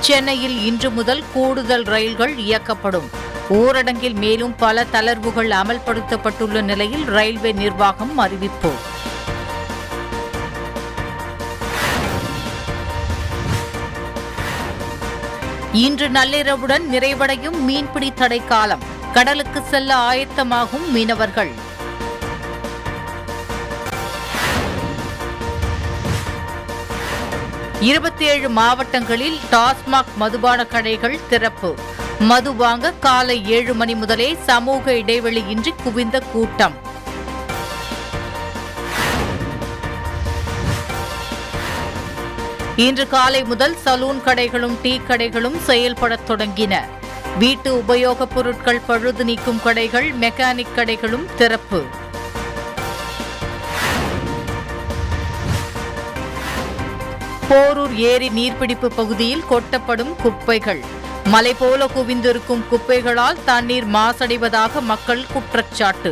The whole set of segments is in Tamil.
சென்னையில் இன்று முதல் கூடுதல் ரயில்கள் இயக்கப்படும் ஊரடங்கில் மேலும் பல தளர்வுகள் அமல்படுத்தப்பட்டுள்ள நிலையில் ரயில்வே நிர்வாகம் அறிவிப்பு இன்று நள்ளிரவுடன் நிறைவடையும் மீன்பிடி தடை காலம் கடலுக்கு செல்ல ஆயத்தமாகும் மீனவர்கள் இருபத்தி ஏழு மாவட்டங்களில் டாஸ்மாக் மதுபான கடைகள் திறப்பு மது வாங்க காலை ஏழு மணி முதலே சமூக இடைவெளியின்றி குவிந்த கூட்டம் இன்று காலை முதல் சலூன் கடைகளும் டீ கடைகளும் செயல்படத் தொடங்கின வீட்டு உபயோகப் பொருட்கள் பழுது நீக்கும் கடைகள் மெக்கானிக் கடைகளும் திறப்பு போரூர் ஏரி நீர்பிடிப்பு பகுதியில் கொட்டப்படும் குப்பைகள் மலை போல குவிந்திருக்கும் குப்பைகளால் தண்ணீர் மாசடைவதாக மக்கள் குற்றச்சாட்டு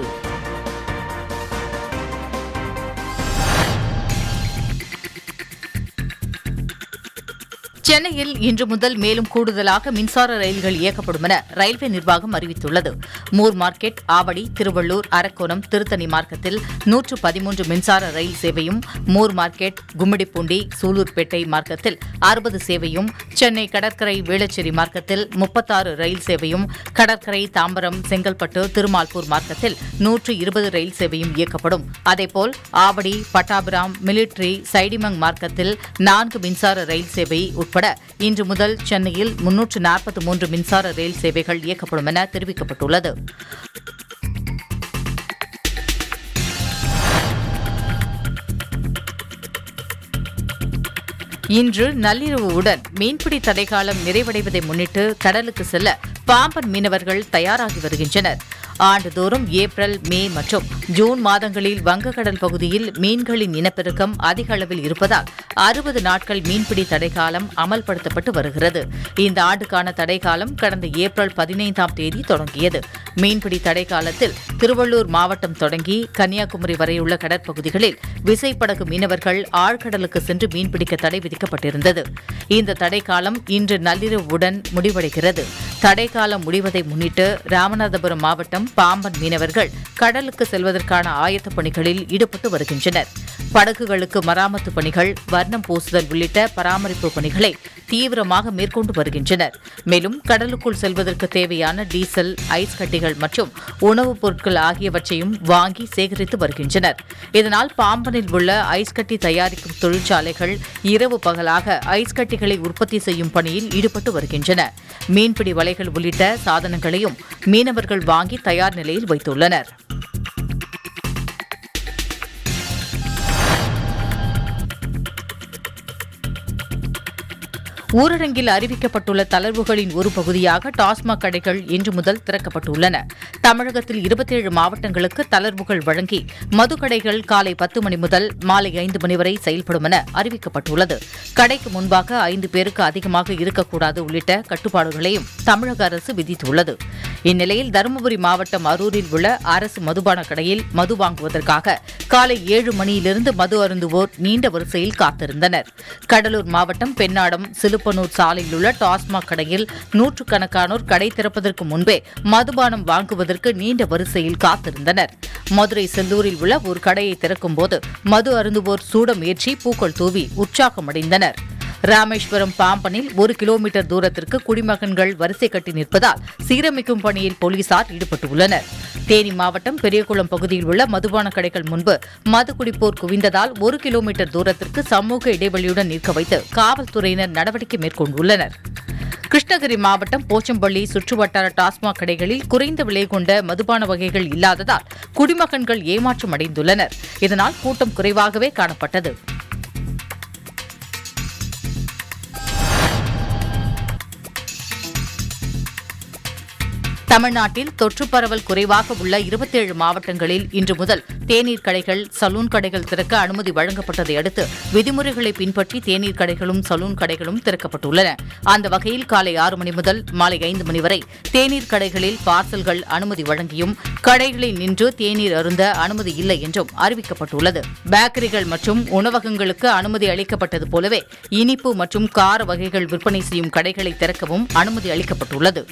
சென்னையில் இன்று முதல் மேலும் கூடுதலாக மின்சார ரயில்கள் இயக்கப்படும் என ரயில்வே நிர்வாகம் அறிவித்துள்ளது மூர் மார்க்கெட் ஆவடி திருவள்ளூர் அரக்கோணம் திருத்தணி மார்க்கத்தில் நூற்று பதிமூன்று மின்சார ரயில் சேவையும் மூர் மார்க்கெட் கும்மிடிப்பூண்டி சூலூர்பேட்டை மார்க்கத்தில் அறுபது சேவையும் சென்னை கடற்கரை வேளச்சேரி மார்க்கத்தில் முப்பத்தாறு ரயில் சேவையும் கடற்கரை தாம்பரம் செங்கல்பட்டு திருமால்பூர் மார்க்கத்தில் நூற்று இருபது ரயில் சேவையும் இயக்கப்படும் அதேபோல் ஆவடி பட்டாபிராம் மிலிட்ரி சைடிமங் மார்க்கத்தில் நான்கு மின்சார ரயில் சேவை உட்பட இன்று முதல் சென்னையில் முன்னூற்று நாற்பத்தி மூன்று மின்சார ரயில் சேவைகள் இயக்கப்படும் என தெரிவிக்கப்பட்டுள்ளது இன்று நள்ளிரவுடன் மீன்பிடி தடைக்காலம் நிறைவடைவதை முன்னிட்டு கடலுக்கு செல்ல பாம்பன் மீனவர்கள் தயாராகி வருகின்றனர் ஆண்டுதோறும் ஏப்ரல் மே மற்றும் ஜூன் மாதங்களில் வங்கக்கடல் பகுதியில் மீன்களின் இனப்பெருக்கம் அதிக அளவில் இருப்பதால் அறுபது நாட்கள் மீன்பிடி தடைக்காலம் அமல்படுத்தப்பட்டு வருகிறது இந்த ஆண்டுக்கான தடைக்காலம் கடந்த ஏப்ரல் பதினைந்தாம் தேதி தொடங்கியது மீன்பிடி தடைக்காலத்தில் திருவள்ளூர் மாவட்டம் தொடங்கி கன்னியாகுமரி வரையுள்ள கடற்பகுதிகளில் விசைப்படகு மீனவர்கள் ஆழ்கடலுக்கு சென்று மீன்பிடிக்க தடை விதிக்கப்பட்டிருந்தது இந்த தடைக்காலம் இன்று நள்ளிரவுடன் முடிவடைகிறது தடைக்காலம் முடிவதை முன்னிட்டு ராமநாதபுரம் மாவட்டம் பாம்பன் மீனவர்கள் கடலுக்கு செல்வதற்கான ஆயத்தப் பணிகளில் ஈடுபட்டு வருகின்றனர் படகுகளுக்கு மராமத்து பணிகள் வர்ணம் பூசுதல் உள்ளிட்ட பராமரிப்பு பணிகளை தீவிரமாக மேற்கொண்டு வருகின்றனர் மேலும் கடலுக்குள் செல்வதற்கு தேவையான டீசல் ஐஸ் கட்டிகள் மற்றும் உணவுப் பொருட்கள் ஆகியவற்றையும் வாங்கி சேகரித்து வருகின்றனர் இதனால் பாம்பனில் உள்ள ஐஸ் கட்டி தயாரிக்கும் தொழிற்சாலைகள் இரவு பகலாக ஐஸ் கட்டிகளை உற்பத்தி செய்யும் பணியில் ஈடுபட்டு வருகின்றன மீன்பிடி வலைகள் உள்ளிட்ட சாதனங்களையும் மீனவர்கள் வாங்கி தயார் நிலையில் வைத்துள்ளனர் ஊரடங்கில் அறிவிக்கப்பட்டுள்ள தளர்வுகளின் ஒரு பகுதியாக டாஸ்மாக் கடைகள் இன்று முதல் திறக்கப்பட்டுள்ளன தமிழகத்தில் இருபத்தேழு மாவட்டங்களுக்கு தளர்வுகள் வழங்கி மதுக்கடைகள் காலை பத்து மணி முதல் மாலை ஐந்து மணி வரை செயல்படும் என அறிவிக்கப்பட்டுள்ளது கடைக்கு முன்பாக ஐந்து பேருக்கு அதிகமாக இருக்கக்கூடாது உள்ளிட்ட கட்டுப்பாடுகளையும் தமிழக அரசு விதித்துள்ளது இந்நிலையில் தருமபுரி மாவட்டம் அரூரில் உள்ள அரசு மதுபான கடையில் மது வாங்குவதற்காக காலை ஏழு மணியிலிருந்து மது அருந்துவோர் நீண்ட வரிசையில் காத்திருந்தனர் கடலூர் மாவட்டம் பெண்ணாடம் சிலுப்பனூர் சாலையில் உள்ள டாஸ்மாக் கடையில் நூற்றுக்கணக்கானோர் கடை திறப்பதற்கு முன்பே மதுபானம் வாங்குவதற்கு நீண்ட வரிசையில் காத்திருந்தனர் மதுரை செல்லூரில் உள்ள ஒரு கடையை திறக்கும்போது மது அருந்துவோர் சூடம் ஏற்றி பூக்கள் தூவி உற்சாகமடைந்தனர் ராமேஸ்வரம் பாம்பனில் ஒரு கிலோமீட்டர் தூரத்திற்கு குடிமகன்கள் வரிசை கட்டி நிற்பதால் சீரமைக்கும் பணியில் போலீசார் ஈடுபட்டுள்ளனர் தேனி மாவட்டம் பெரியகுளம் பகுதியில் உள்ள மதுபான கடைகள் முன்பு மது குடிப்போர் குவிந்ததால் ஒரு கிலோமீட்டர் தூரத்திற்கு சமூக இடைவெளியுடன் நிற்க வைத்து காவல்துறையினர் நடவடிக்கை மேற்கொண்டுள்ளனர் கிருஷ்ணகிரி மாவட்டம் போச்சம்பள்ளி சுற்றுவட்டார டாஸ்மாக் கடைகளில் குறைந்த விலை கொண்ட மதுபான வகைகள் இல்லாததால் குடிமகன்கள் ஏமாற்றம் அடைந்துள்ளனர் இதனால் கூட்டம் குறைவாகவே காணப்பட்டது தமிழ்நாட்டில் தொற்று பரவல் குறைவாக உள்ள இருபத்தேழு மாவட்டங்களில் இன்று முதல் தேநீர் கடைகள் சலூன் கடைகள் திறக்க அனுமதி வழங்கப்பட்டதை அடுத்து விதிமுறைகளை பின்பற்றி தேநீர் கடைகளும் சலூன் கடைகளும் திறக்கப்பட்டுள்ளன அந்த வகையில் காலை ஆறு மணி முதல் மாலை ஐந்து மணி வரை தேநீர் கடைகளில் பார்சல்கள் அனுமதி வழங்கியும் கடைகளில் நின்று தேநீர் அருந்த அனுமதி இல்லை என்றும் அறிவிக்கப்பட்டுள்ளது பேக்கரிகள் மற்றும் உணவகங்களுக்கு அனுமதி அளிக்கப்பட்டது போலவே இனிப்பு மற்றும் கார வகைகள் விற்பனை செய்யும் கடைகளை திறக்கவும் அனுமதி அளிக்கப்பட்டுள்ளது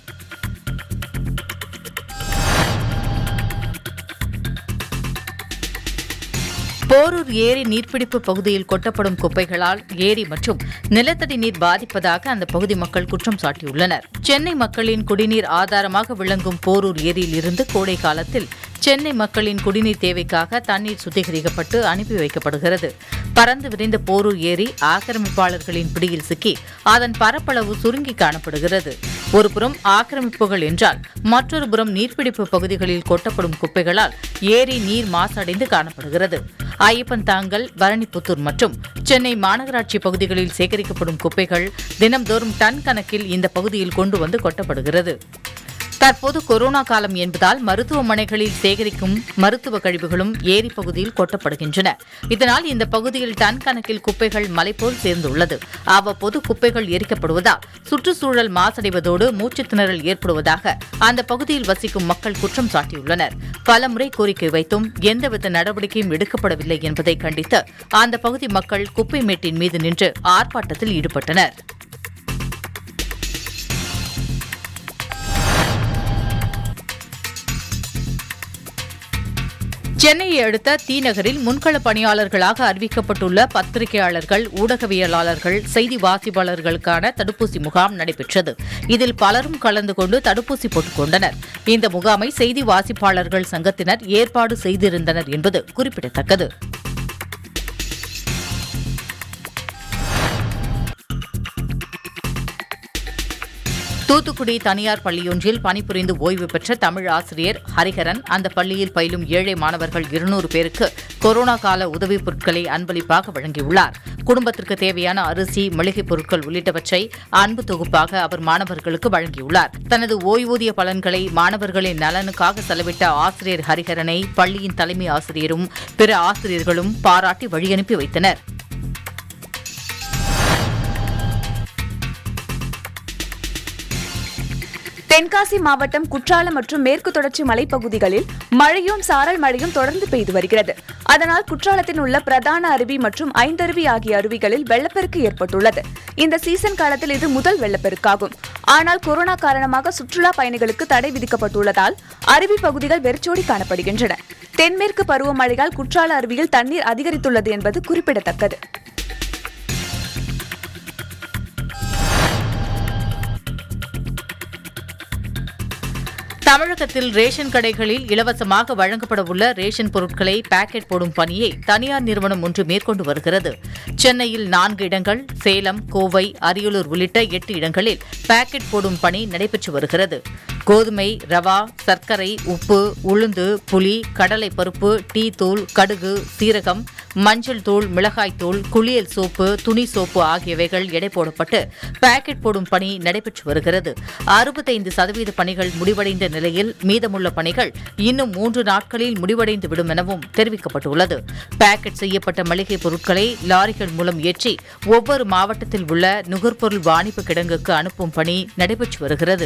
போரூர் ஏரி நீர்பிடிப்பு பகுதியில் கொட்டப்படும் குப்பைகளால் ஏரி மற்றும் நிலத்தடி நீர் பாதிப்பதாக அந்த பகுதி மக்கள் குற்றம் சாட்டியுள்ளனர் சென்னை மக்களின் குடிநீர் ஆதாரமாக விளங்கும் போரூர் ஏரியில் இருந்து கோடை காலத்தில் சென்னை மக்களின் குடிநீர் தேவைக்காக தண்ணீர் சுத்திகரிக்கப்பட்டு அனுப்பி வைக்கப்படுகிறது பறந்து விரிந்த போரூர் ஏரி ஆக்கிரமிப்பாளர்களின் பிடியில் சிக்கி அதன் பரப்பளவு சுருங்கி காணப்படுகிறது ஒருபுறம் ஆக்கிரமிப்புகள் என்றால் மற்றொரு புறம் நீர்பிடிப்பு பகுதிகளில் கொட்டப்படும் குப்பைகளால் ஏரி நீர் மாசடைந்து காணப்படுகிறது ஐயப்பன் தாங்கல் பரணிப்புத்தூர் மற்றும் சென்னை மாநகராட்சி பகுதிகளில் சேகரிக்கப்படும் குப்பைகள் தினம்தோறும் டன் கணக்கில் இந்த பகுதியில் கொண்டு வந்து கொட்டப்படுகிறது தற்போது கொரோனா காலம் என்பதால் மருத்துவமனைகளில் சேகரிக்கும் மருத்துவ கழிவுகளும் ஏரி பகுதியில் கொட்டப்படுகின்றன இதனால் இந்த பகுதியில் டன் கணக்கில் குப்பைகள் மலைபோல் சேர்ந்துள்ளது அவ்வப்போது குப்பைகள் எரிக்கப்படுவதால் சுற்றுச்சூழல் மாசடைவதோடு மூச்சுத் திணறல் ஏற்படுவதாக அந்த பகுதியில் வசிக்கும் மக்கள் குற்றம் சாட்டியுள்ளனர் பலமுறை கோரிக்கை வைத்தும் எந்தவித நடவடிக்கையும் எடுக்கப்படவில்லை என்பதை கண்டித்து அந்த பகுதி மக்கள் குப்பை மேட்டின் மீது நின்று ஆர்ப்பாட்டத்தில் ஈடுபட்டனர் சென்னையை அடுத்த தி நகரில் முன்கள பணியாளர்களாக அறிவிக்கப்பட்டுள்ள பத்திரிகையாளர்கள் ஊடகவியலாளர்கள் செய்தி வாசிப்பாளர்களுக்கான தடுப்பூசி முகாம் நடைபெற்றது இதில் பலரும் கலந்து கொண்டு தடுப்பூசி போட்டுக் கொண்டனர் இந்த முகாமை செய்தி வாசிப்பாளர்கள் சங்கத்தினர் ஏற்பாடு செய்திருந்தனர் என்பது குறிப்பிடத்தக்கது தூத்துக்குடி தனியார் பள்ளியொன்றில் பணிபுரிந்து ஓய்வு பெற்ற தமிழ் ஆசிரியர் ஹரிஹரன் அந்த பள்ளியில் பயிலும் ஏழை மாணவர்கள் இருநூறு பேருக்கு கொரோனா கால உதவிப் பொருட்களை அன்பளிப்பாக வழங்கியுள்ளார் குடும்பத்திற்கு தேவையான அரிசி மளிகைப் பொருட்கள் உள்ளிட்டவற்றை அன்பு தொகுப்பாக அவர் மாணவர்களுக்கு வழங்கியுள்ளார் தனது ஓய்வூதிய பலன்களை மாணவர்களின் நலனுக்காக செலவிட்ட ஆசிரியர் ஹரிஹரனை பள்ளியின் தலைமை ஆசிரியரும் பிற ஆசிரியர்களும் பாராட்டி வழியனுப்பி வைத்தனர் தென்காசி மாவட்டம் குற்றாலம் மற்றும் மேற்கு தொடர்ச்சி மலைப்பகுதிகளில் மழையும் சாரல் மழையும் தொடர்ந்து பெய்து வருகிறது அதனால் குற்றாலத்தில் உள்ள பிரதான அருவி மற்றும் ஐந்தருவி ஆகிய அருவிகளில் வெள்ளப்பெருக்கு ஏற்பட்டுள்ளது இந்த சீசன் காலத்தில் இது முதல் வெள்ளப்பெருக்காகும் ஆனால் கொரோனா காரணமாக சுற்றுலா பயணிகளுக்கு தடை விதிக்கப்பட்டுள்ளதால் அருவி பகுதிகள் வெறிச்சோடி காணப்படுகின்றன தென்மேற்கு பருவமழையால் குற்றால அருவியில் தண்ணீர் அதிகரித்துள்ளது என்பது குறிப்பிடத்தக்கது தமிழகத்தில் ரேஷன் கடைகளில் இலவசமாக வழங்கப்பட உள்ள ரேஷன் பொருட்களை பாக்கெட் போடும் பணியை தனியார் நிறுவனம் ஒன்று மேற்கொண்டு வருகிறது சென்னையில் நான்கு இடங்கள் சேலம் கோவை அரியலூர் உள்ளிட்ட எட்டு இடங்களில் பாக்கெட் போடும் பணி நடைபெற்று வருகிறது கோதுமை ரவா சர்க்கரை உப்பு உளுந்து புளி கடலை பருப்பு டீ தூள் கடுகு சீரகம் மஞ்சள் தூள் மிளகாய் தூள் குளியல் சோப்பு துணி சோப்பு ஆகியவைகள் எடை போடப்பட்டு பாக்கெட் போடும் பணி நடைபெற்று வருகிறது அறுபத்தைந்து சதவீத பணிகள் முடிவடைந்த நிலையில் மீதமுள்ள பணிகள் இன்னும் மூன்று நாட்களில் முடிவடைந்து விடும் எனவும் தெரிவிக்கப்பட்டுள்ளது பாக்கெட் செய்யப்பட்ட மளிகை பொருட்களை லாரிகள் மூலம் ஏற்றி ஒவ்வொரு மாவட்டத்தில் உள்ள நுகர்பொருள் வாணிபு கிடங்குக்கு அனுப்பும் பணி நடைபெற்று வருகிறது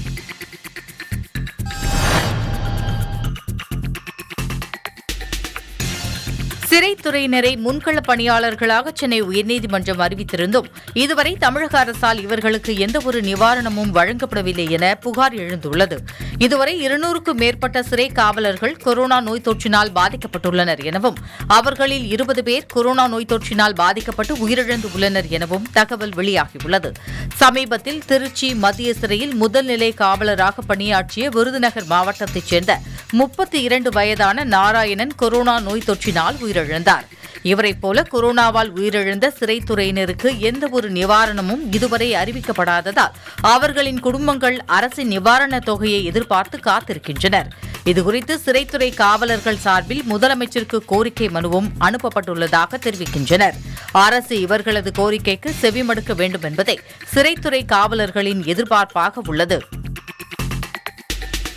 சிறைத்துறையினரை முன்கள பணியாளர்களாக சென்னை உயர்நீதிமன்றம் அறிவித்திருந்தும் இதுவரை தமிழக அரசால் இவர்களுக்கு எந்தவொரு நிவாரணமும் வழங்கப்படவில்லை என புகார் எழுந்துள்ளது இதுவரை இருநூறுக்கும் மேற்பட்ட சிறை காவலர்கள் கொரோனா நோய் தொற்றினால் பாதிக்கப்பட்டுள்ளனர் எனவும் அவர்களில் இருபது பேர் கொரோனா நோய் தொற்றினால் பாதிக்கப்பட்டு உயிரிழந்து உள்ளனர் எனவும் தகவல் வெளியாகியுள்ளது சமீபத்தில் திருச்சி மத்திய சிறையில் முதல்நிலை காவலராக பணியாற்றிய விருதுநகர் மாவட்டத்தைச் சேர்ந்த முப்பத்தி இரண்டு வயதான நாராயணன் கொரோனா நோய் தொற்றினால் உயிரிழந்தார் இவரைப் போல கொரோனாவால் உயிரிழந்த சிறைத்துறையினருக்கு எந்த ஒரு நிவாரணமும் இதுவரை அறிவிக்கப்படாததால் அவர்களின் குடும்பங்கள் அரசின் நிவாரணத் தொகையை எதிர்பார்த்து காத்திருக்கின்றனர் இதுகுறித்து சிறைத்துறை காவலர்கள் சார்பில் முதலமைச்சருக்கு கோரிக்கை மனுவும் அனுப்பப்பட்டுள்ளதாக தெரிவிக்கின்றனர் அரசு இவர்களது கோரிக்கைக்கு செவிமடுக்க வேண்டும் என்பதே சிறைத்துறை காவலர்களின் எதிர்பார்ப்பாக உள்ளது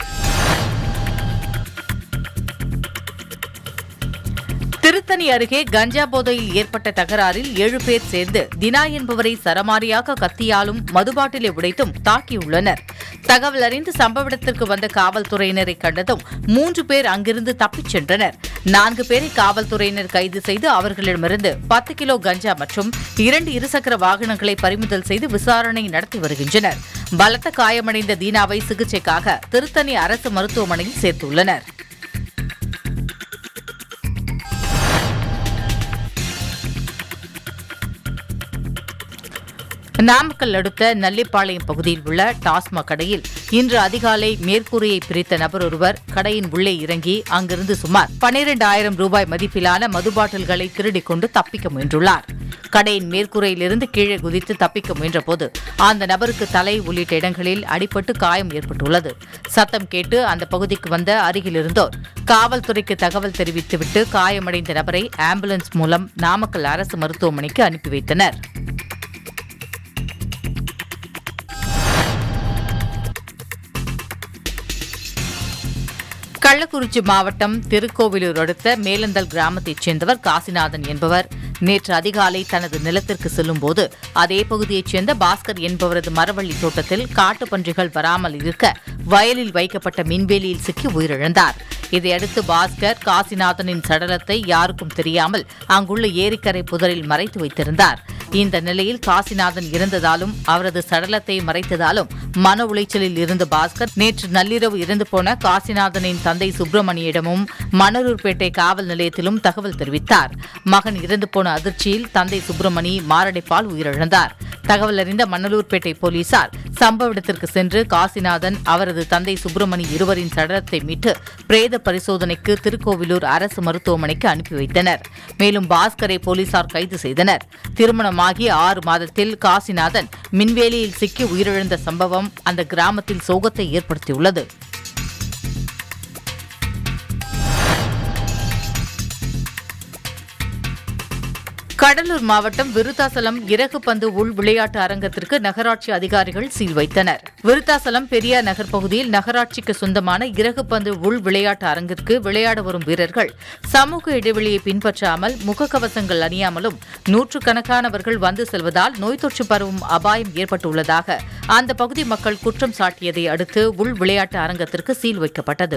திருத்தணி அருகே கஞ்சா போதையில் ஏற்பட்ட தகராறில் ஏழு பேர் சேர்ந்து தினா என்பவரை சரமாரியாக கத்தியாலும் மதுபாட்டிலை உடைத்தும் தாக்கியுள்ளனர் தகவல் அறிந்து சம்பவ இடத்திற்கு வந்த காவல்துறையினரை கண்டதும் மூன்று பேர் அங்கிருந்து தப்பிச் சென்றனர் நான்கு பேரை காவல்துறையினர் கைது செய்து அவர்களிடமிருந்து பத்து கிலோ கஞ்சா மற்றும் இரண்டு இருசக்கர வாகனங்களை பறிமுதல் செய்து விசாரணை நடத்தி வருகின்றனர் பலத்த காயமடைந்த தீனாவை சிகிச்சைக்காக திருத்தணி அரசு மருத்துவமனையில் சேர்த்துள்ளனர் நாமக்கல் அடுத்த நல்லிப்பாளையம் பகுதியில் உள்ள டாஸ்மாக் கடையில் இன்று அதிகாலை மேற்கூரையை பிரித்த நபர் ஒருவர் கடையின் உள்ளே இறங்கி அங்கிருந்து சுமார் பனிரெண்டாயிரம் ரூபாய் மதிப்பிலான மது பாட்டில்களை திருடிக் கொண்டு தப்பிக்க முயன்றுள்ளார் கடையின் மேற்கூரையிலிருந்து கீழே குதித்து தப்பிக்க முயன்றபோது அந்த நபருக்கு தலை உள்ளிட்ட இடங்களில் அடிபட்டு காயம் ஏற்பட்டுள்ளது சத்தம் கேட்டு அந்த பகுதிக்கு வந்த அருகிலிருந்தோர் காவல்துறைக்கு தகவல் தெரிவித்துவிட்டு காயமடைந்த நபரை ஆம்புலன்ஸ் மூலம் நாமக்கல் அரசு மருத்துவமனைக்கு அனுப்பி வைத்தனர் கள்ளக்குறிச்சி மாவட்டம் திருக்கோவிலூர் அடுத்த மேலந்தல் கிராமத்தைச் சேர்ந்தவர் காசிநாதன் என்பவர் நேற்று அதிகாலை தனது நிலத்திற்கு செல்லும்போது அதே பகுதியைச் சேர்ந்த பாஸ்கர் என்பவரது மரவள்ளி தோட்டத்தில் காட்டுப்பன்றிகள் வராமல் இருக்க வயலில் வைக்கப்பட்ட மின்வேலியில் சிக்கி உயிரிழந்தார் இதையடுத்து பாஸ்கர் காசிநாதனின் சடலத்தை யாருக்கும் தெரியாமல் அங்குள்ள ஏரிக்கரை புதரில் மறைத்து வைத்திருந்தார் இந்த நிலையில் காசிநாதன் இறந்ததாலும் அவரது சடலத்தை மறைத்ததாலும் மன உளைச்சலில் இருந்த பாஸ்கர் நேற்று நள்ளிரவு இறந்து போன காசிநாதனின் தந்தை சுப்பிரமணியிடமும் மணலூர்பேட்டை காவல் நிலையத்திலும் தகவல் தெரிவித்தார் மகன் இறந்து போன அதிர்ச்சியில் தந்தை சுப்பிரமணி மாரடைப்பால் உயிரிழந்தார் தகவல் அறிந்த மணலூர்பேட்டை போலீசார் சம்பவ இடத்திற்கு சென்று காசிநாதன் அவரது தந்தை சுப்பிரமணி இருவரின் சடலத்தை மீட்டு பிரேத பரிசோதனைக்கு திருக்கோவிலூர் அரசு மருத்துவமனைக்கு அனுப்பி வைத்தனர் மேலும் பாஸ்கரை போலீசார் கைது செய்தனர் திருமணமாகி ஆறு மாதத்தில் காசிநாதன் மின்வேலியில் சிக்கி உயிரிழந்த சம்பவம் அந்த கிராமத்தில் சோகத்தை ஏற்படுத்தியுள்ளது கடலூர் மாவட்டம் விருத்தாசலம் இறகு பந்து உள் விளையாட்டு அரங்கத்திற்கு நகராட்சி அதிகாரிகள் சீல் வைத்தனர் விருத்தாசலம் பெரியார் நகர் பகுதியில் நகராட்சிக்கு சொந்தமான இறகு பந்து உள் விளையாட்டு அரங்கிற்கு விளையாட வரும் வீரர்கள் சமூக இடைவெளியை பின்பற்றாமல் முகக்கவசங்கள் அணியாமலும் நூற்றுக்கணக்கானவர்கள் வந்து செல்வதால் நோய் தொற்று பரவும் அபாயம் ஏற்பட்டுள்ளதாக அந்த பகுதி மக்கள் குற்றம் சாட்டியதை அடுத்து உள் விளையாட்டு அரங்கத்திற்கு சீல் வைக்கப்பட்டது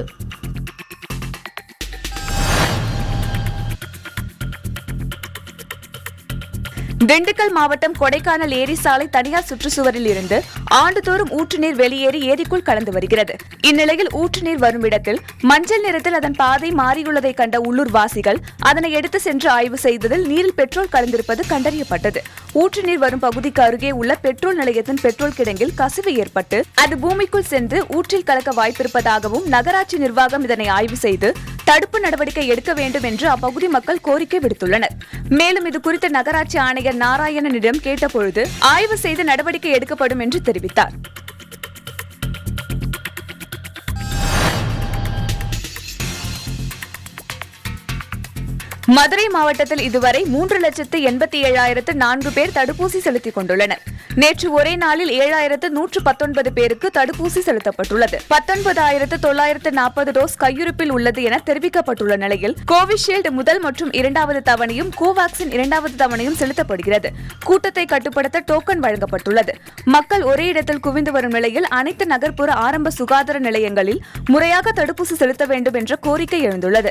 திண்டுக்கல் மாவட்டம் கொடைக்கானல் ஏரி சாலை தனியார் சுற்றுச்சுவரில் இருந்து ஆண்டுதோறும் ஊற்றுநீர் வெளியேறி ஏரிக்குள் கலந்து வருகிறது இந்நிலையில் ஊற்றுநீர் வரும் இடத்தில் மஞ்சள் நிறத்தில் அதன் பாதை மாறியுள்ளதை கண்ட உள்ளூர்வாசிகள் அதனை எடுத்து சென்று ஆய்வு செய்ததில் நீரில் பெட்ரோல் கலந்திருப்பது கண்டறியப்பட்டது ஊற்றுநீர் வரும் பகுதிக்கு அருகே உள்ள பெட்ரோல் நிலையத்தின் பெட்ரோல் கிடங்கில் கசிவு ஏற்பட்டு அது பூமிக்குள் சென்று ஊற்றில் கலக்க வாய்ப்பிருப்பதாகவும் நகராட்சி நிர்வாகம் இதனை ஆய்வு செய்து தடுப்பு நடவடிக்கை எடுக்க வேண்டும் என்று அப்பகுதி மக்கள் கோரிக்கை விடுத்துள்ளனர் மேலும் இது குறித்து நகராட்சி ஆணையர் நாராயணனிடம் கேட்டபொழுது ஆய்வு செய்து நடவடிக்கை எடுக்கப்படும் என்று தெரிவித்தார் மதுரை மாவட்டத்தில் இதுவரை மூன்று லட்சத்து எண்பத்தி ஏழாயிரத்து நான்கு பேர் தடுப்பூசி செலுத்திக் கொண்டுள்ளனர் நேற்று ஒரே நாளில் ஏழாயிரத்து நூற்று பத்தொன்பது பேருக்கு தடுப்பூசி செலுத்தப்பட்டுள்ளது பத்தொன்பதாயிரத்து தொள்ளாயிரத்து நாற்பது டோஸ் கையிருப்பில் உள்ளது என தெரிவிக்கப்பட்டுள்ள நிலையில் கோவிஷீல்டு முதல் மற்றும் இரண்டாவது தவணையும் கோவாக்சின் இரண்டாவது தவணையும் செலுத்தப்படுகிறது கூட்டத்தை கட்டுப்படுத்த டோக்கன் வழங்கப்பட்டுள்ளது மக்கள் ஒரே இடத்தில் குவிந்து வரும் நிலையில் அனைத்து நகர்ப்புற ஆரம்ப சுகாதார நிலையங்களில் முறையாக தடுப்பூசி செலுத்த வேண்டும் என்ற கோரிக்கை எழுந்துள்ளது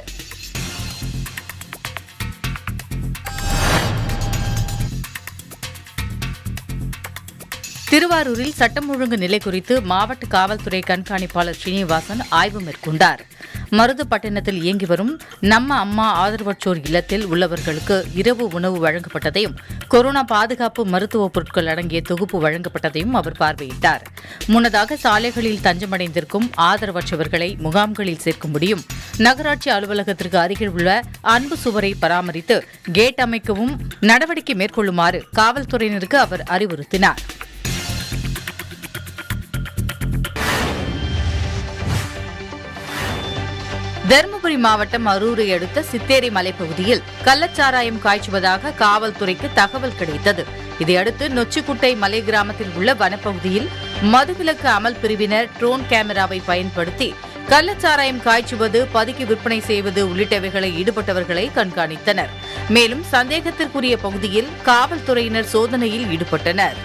திருவாரூரில் சட்டம் ஒழுங்கு நிலை குறித்து மாவட்ட காவல்துறை கண்காணிப்பாளர் ஸ்ரீனிவாசன் ஆய்வு மேற்கொண்டார் மருதுப்பட்டினத்தில் இயங்கி வரும் நம்ம அம்மா ஆதரவற்றோர் இல்லத்தில் உள்ளவர்களுக்கு இரவு உணவு வழங்கப்பட்டதையும் கொரோனா பாதுகாப்பு மருத்துவ பொருட்கள் அடங்கிய தொகுப்பு வழங்கப்பட்டதையும் அவர் பார்வையிட்டார் முன்னதாக சாலைகளில் தஞ்சமடைந்திருக்கும் ஆதரவற்றவர்களை முகாம்களில் சேர்க்கும்படியும் நகராட்சி அலுவலகத்திற்கு அருகில் உள்ள அன்பு சுவரை பராமரித்து கேட் அமைக்கவும் நடவடிக்கை மேற்கொள்ளுமாறு காவல்துறையினருக்கு அவர் அறிவுறுத்தினார் தருமபுரி மாவட்டம் அரூரை அடுத்த சித்தேரி மலைப்பகுதியில் கள்ளச்சாராயம் காய்ச்சுவதாக காவல்துறைக்கு தகவல் கிடைத்தது இதையடுத்து நொச்சிக்குட்டை மலை கிராமத்தில் உள்ள வனப்பகுதியில் மதுவிலக்கு அமல் பிரிவினர் ட்ரோன் கேமராவை பயன்படுத்தி கள்ளச்சாராயம் காய்ச்சுவது பதுக்கி விற்பனை செய்வது உள்ளிட்டவைகளை ஈடுபட்டவர்களை கண்காணித்தனர் மேலும் சந்தேகத்திற்குரிய பகுதியில் காவல்துறையினர் சோதனையில் ஈடுபட்டனர்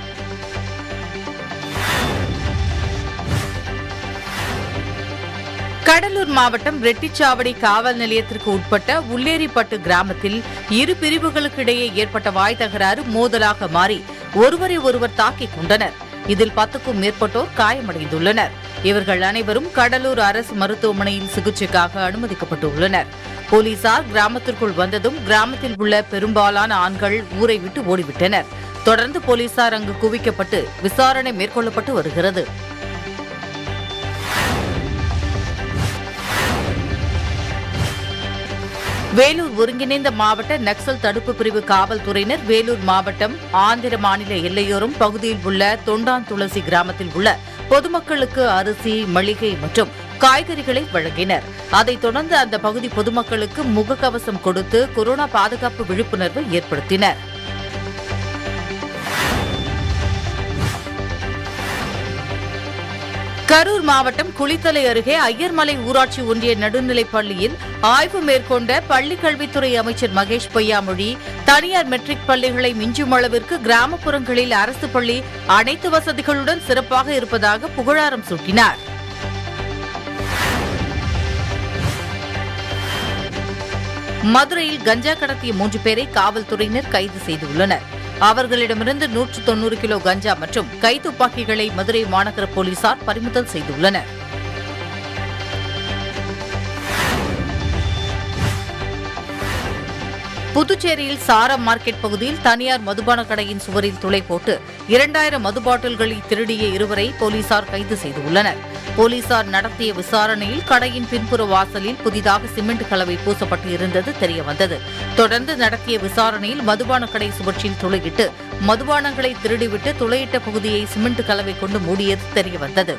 கடலூர் மாவட்டம் ரெட்டிச்சாவடி காவல் நிலையத்திற்கு உட்பட்ட உள்ளேரிப்பட்டு கிராமத்தில் இரு பிரிவுகளுக்கு இடையே ஏற்பட்ட வாய் தகராறு மோதலாக மாறி ஒருவரை ஒருவர் தாக்கிக் கொண்டனர் இதில் பத்துக்கும் மேற்பட்டோர் காயமடைந்துள்ளனர் இவர்கள் அனைவரும் கடலூர் அரசு மருத்துவமனையில் சிகிச்சைக்காக அனுமதிக்கப்பட்டுள்ளனர் போலீசார் கிராமத்திற்குள் வந்ததும் கிராமத்தில் உள்ள பெரும்பாலான ஆண்கள் ஊரை விட்டு ஓடிவிட்டனர் தொடர்ந்து போலீசார் அங்கு குவிக்கப்பட்டு விசாரணை மேற்கொள்ளப்பட்டு வருகிறது வேலூர் ஒருங்கிணைந்த மாவட்ட நக்சல் தடுப்பு பிரிவு காவல்துறையினர் வேலூர் மாவட்டம் ஆந்திர மாநில எல்லையோரம் பகுதியில் உள்ள தொண்டான் துளசி கிராமத்தில் உள்ள பொதுமக்களுக்கு அரிசி மளிகை மற்றும் காய்கறிகளை வழங்கினர் அதைத் தொடர்ந்து அந்த பகுதி பொதுமக்களுக்கு முகக்கவசம் கொடுத்து கொரோனா பாதுகாப்பு விழிப்புணர்வை ஏற்படுத்தினர் கரூர் மாவட்டம் குளித்தலை அருகே ஐயர்மலை ஊராட்சி ஒன்றிய நடுநிலைப் பள்ளியில் ஆய்வு மேற்கொண்ட பள்ளிக் கல்வித்துறை அமைச்சர் மகேஷ் பொய்யாமொழி தனியார் மெட்ரிக் பள்ளிகளை மிஞ்சும் அளவிற்கு கிராமப்புறங்களில் அரசு பள்ளி அனைத்து வசதிகளுடன் சிறப்பாக இருப்பதாக புகழாரம் சூட்டினார் மதுரையில் கஞ்சா கடத்திய மூன்று பேரை காவல்துறையினர் கைது செய்துள்ளனர் அவர்களிடமிருந்து நூற்று தொன்னூறு கிலோ கஞ்சா மற்றும் கைத்துப்பாக்கிகளை மதுரை மாநகர போலீசார் பறிமுதல் செய்துள்ளனர் புதுச்சேரியில் சாரம் மார்க்கெட் பகுதியில் தனியார் மதுபான கடையின் சுவரில் துளை போட்டு இரண்டாயிரம் மது பாட்டில்களை திருடிய இருவரை போலீசார் கைது செய்துள்ளனர் போலீசார் நடத்திய விசாரணையில் கடையின் பின்புற வாசலில் புதிதாக சிமெண்ட் கலவை பூசப்பட்டு இருந்தது தெரியவந்தது தொடர்ந்து நடத்திய விசாரணையில் மதுபான கடை சுவற்றில் துளையிட்டு மதுபானங்களை திருடிவிட்டு துளையிட்ட பகுதியை சிமெண்ட் கலவை கொண்டு மூடியது தெரியவந்தது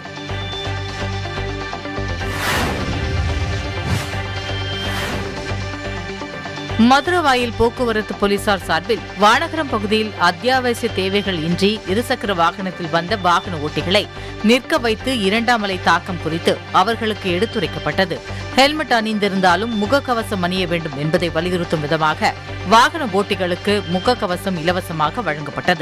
மதுரவாயில் போக்குவரத்து போலீசார் சார்பில் வானகரம் பகுதியில் அத்தியாவசிய தேவைகள் இன்றி இருசக்கர வாகனத்தில் வந்த வாகன ஓட்டிகளை நிற்க வைத்து இரண்டாம் அலை தாக்கம் குறித்து அவர்களுக்கு எடுத்துரைக்கப்பட்டது ஹெல்மெட் அணிந்திருந்தாலும் முகக்கவசம் அணிய வேண்டும் என்பதை வலியுறுத்தும் விதமாக வாகன ஓட்டிகளுக்கு முகக்கவசம் இலவசமாக வழங்கப்பட்டது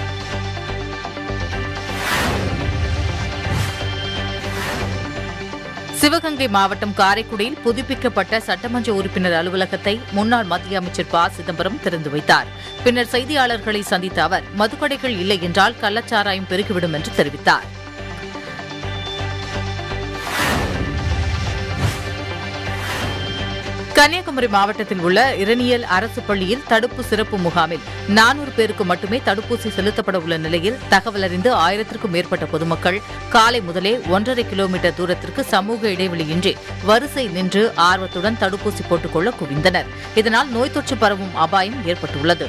சிவகங்கை மாவட்டம் காரைக்குடியில் புதுப்பிக்கப்பட்ட சட்டமன்ற உறுப்பினர் அலுவலகத்தை முன்னாள் மத்திய அமைச்சர் ப சிதம்பரம் திறந்து வைத்தார் பின்னர் செய்தியாளர்களை சந்தித்த அவர் மதுக்கடைகள் இல்லை என்றால் கள்ளச்சாராயம் பெருகிவிடும் என்று தெரிவித்தார் கன்னியாகுமரி மாவட்டத்தில் உள்ள இரணியல் அரசு பள்ளியில் தடுப்பு சிறப்பு முகாமில் நானூறு பேருக்கு மட்டுமே தடுப்பூசி செலுத்தப்பட உள்ள நிலையில் தகவல் அறிந்து ஆயிரத்திற்கும் மேற்பட்ட பொதுமக்கள் காலை முதலே ஒன்றரை கிலோமீட்டர் தூரத்திற்கு சமூக இடைவெளியின்றி வரிசை நின்று ஆர்வத்துடன் தடுப்பூசி போட்டுக்கொள்ள குவிந்தனர் இதனால் நோய் தொற்று பரவும் அபாயம் ஏற்பட்டுள்ளது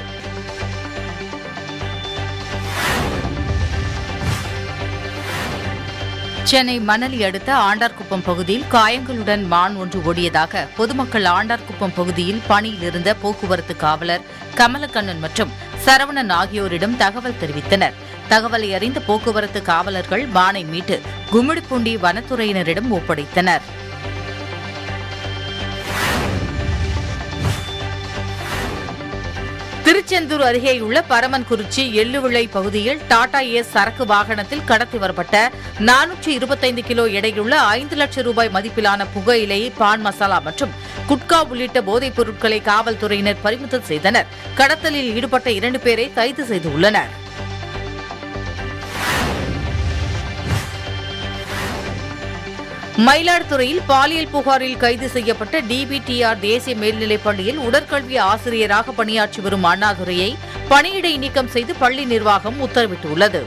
சென்னை மணலி அடுத்த ஆண்டார்குப்பம் பகுதியில் காயங்களுடன் மான் ஒன்று ஓடியதாக பொதுமக்கள் ஆண்டார்குப்பம் பகுதியில் பணியில் இருந்த போக்குவரத்து காவலர் கமலக்கண்ணன் மற்றும் சரவணன் ஆகியோரிடம் தகவல் தெரிவித்தனர் தகவலை அறிந்த போக்குவரத்து காவலர்கள் மானை மீட்டு கும்மிடிப்பூண்டி வனத்துறையினரிடம் ஒப்படைத்தனர் திருச்செந்தூர் அருகேயுள்ள பரமன்குறிச்சி எள்ளுவிளை பகுதியில் டாடா ஏஸ் சரக்கு வாகனத்தில் கடத்தி வரப்பட்ட நானூற்றி இருபத்தைந்து கிலோ எடையுள்ள ஐந்து லட்சம் ரூபாய் மதிப்பிலான புகையிலை பான் மசாலா மற்றும் குட்கா உள்ளிட்ட போதைப் பொருட்களை காவல்துறையினர் பறிமுதல் செய்தனர் கடத்தலில் ஈடுபட்ட இரண்டு பேரை கைது செய்துள்ளனர் மயிலாடுதுறையில் பாலியல் புகாரில் கைது செய்யப்பட்ட டிபிடிஆர் தேசிய மேல்நிலைப் பள்ளியில் உடற்கல்வி ஆசிரியராக பணியாற்றி வரும் அண்ணாதுரையை பணியிடை நீக்கம் செய்து பள்ளி நிர்வாகம் உத்தரவிட்டுள்ளது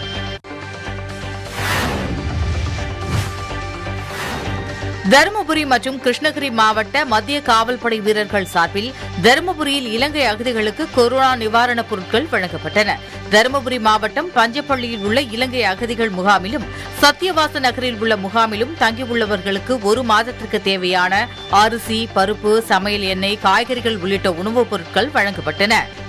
தருமபுரி மற்றும் கிருஷ்ணகிரி மாவட்ட மத்திய காவல்படை வீரர்கள் சார்பில் தருமபுரியில் இலங்கை அகதிகளுக்கு கொரோனா நிவாரணப் பொருட்கள் வழங்கப்பட்டன தருமபுரி மாவட்டம் பஞ்சப்பள்ளியில் உள்ள இலங்கை அகதிகள் முகாமிலும் சத்தியவாச நகரில் உள்ள முகாமிலும் தங்கியுள்ளவர்களுக்கு ஒரு மாதத்திற்கு தேவையான அரிசி பருப்பு சமையல் எண்ணெய் காய்கறிகள் உள்ளிட்ட உணவுப் பொருட்கள் வழங்கப்பட்டன